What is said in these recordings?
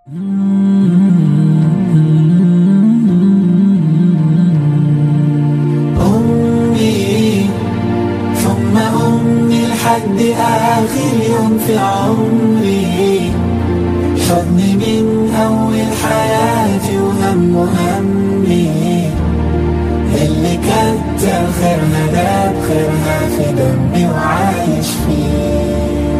أمي ثم أمي لحد آخر يوم في عمري حضني من أول حياتي وهم همي اللي كتر خيرها ده بخيرها في دمي وعايش فيه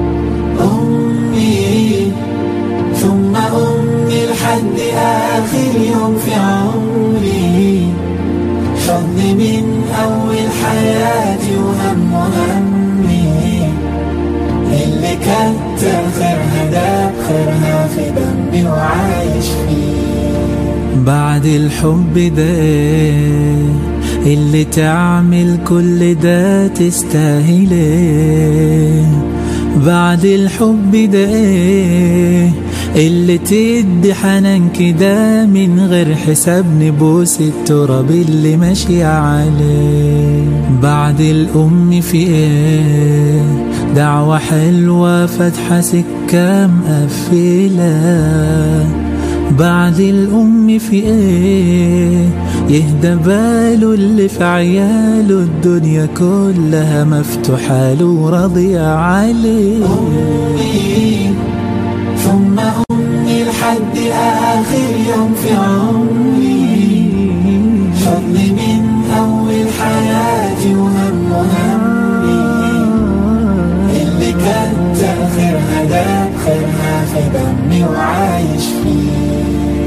أمي ثم أمي لحد آخر يوم في عمري حضني من أول حياتي وهم همي اللي كتر خيرها ده بخيرها في دمي وعايش فيه بعد الحب ده إيه اللي تعمل كل ده تستاهل إيه بعد الحب ده إيه اللي تدي حنان كده من غير حساب نبوس التراب اللي ماشي عليه بعد الأم في ايه دعوة حلوة فاتحة سكة مقفلة بعد الأم في ايه يهدى باله اللي في عياله الدنيا كلها مفتوحة له وراضية عليه أمي ثم أمي لحد آخر يوم في عمري حضني من أول حياتي وهم همي اللي كتر خيرها ده بخيرها في دمي وعايش فيه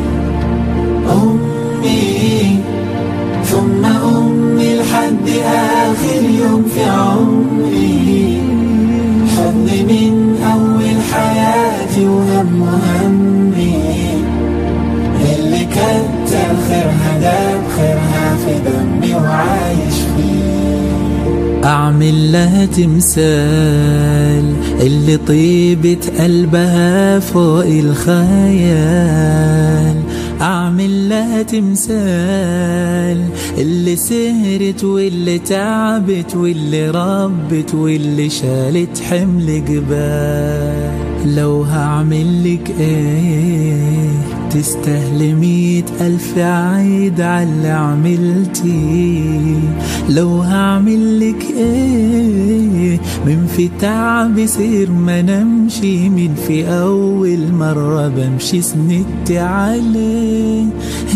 أمي ثم أمي لحد آخر يوم في عمري حضني من أول حياتي وهم همي اللي كتر خيرها ده بخيرها في دمي وعايش فيه أعمل لها تمثال اللي طيبة قلبها فوق الخيال أعمل لها تمثال اللي سهرت واللي تعبت واللي ربت واللي شالت حمل جبال لو هعمل لك ايه تستاهل مية ألف عيد على اللي عملتي لو هعمل لك ايه من في تعب سير ما نمشي من في أول مرة بمشي سندت عليه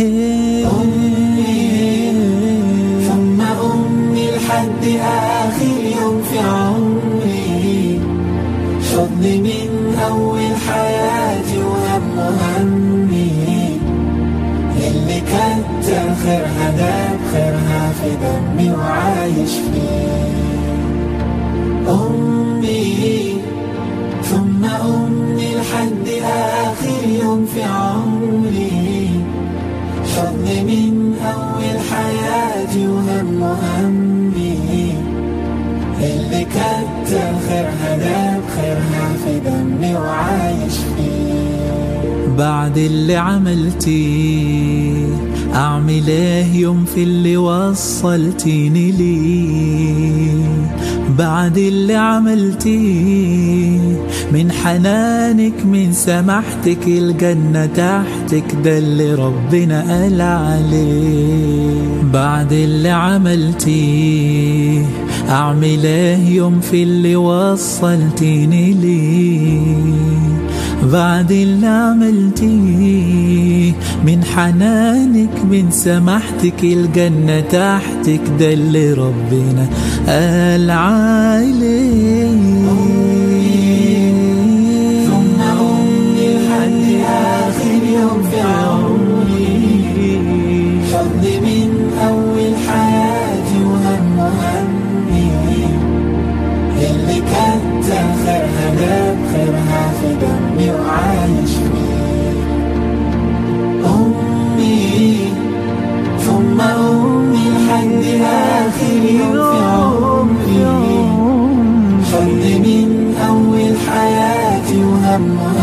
ثم أمي لحد آخر يوم في عمري حضني من أول حياتي وهم همي اللي كتر خيرها ده بخيرها في دمي وعايش فيه أمي ثم أمي لحد آخر يوم في عمري حضني من أول حياتي وهم همي اللي كتر خيرها ده بخيرها في دمي وعايش فيه بعد اللي عملتيه أعمل إيه يوم في اللي وصلتيني ليه بعد اللي عملتيه من حنانك من سماحتك الجنة تحتك ده اللي ربنا قال عليه بعد اللي عملتيه أعمل إيه يوم في اللي وصلتيني ليه بعد اللي عملتيه من حنانك من سماحتك الجنة تحتك ده اللي ربنا قال عليه ثم أمي لحد آخر يوم في عمري حضني من أول حياتي وهم همي اللي كتر خيرها ده بخيرها في دمي وعايش فيه أمي ثم أمي لحد آخر يوم في عمري حضني من أول حياتي وهم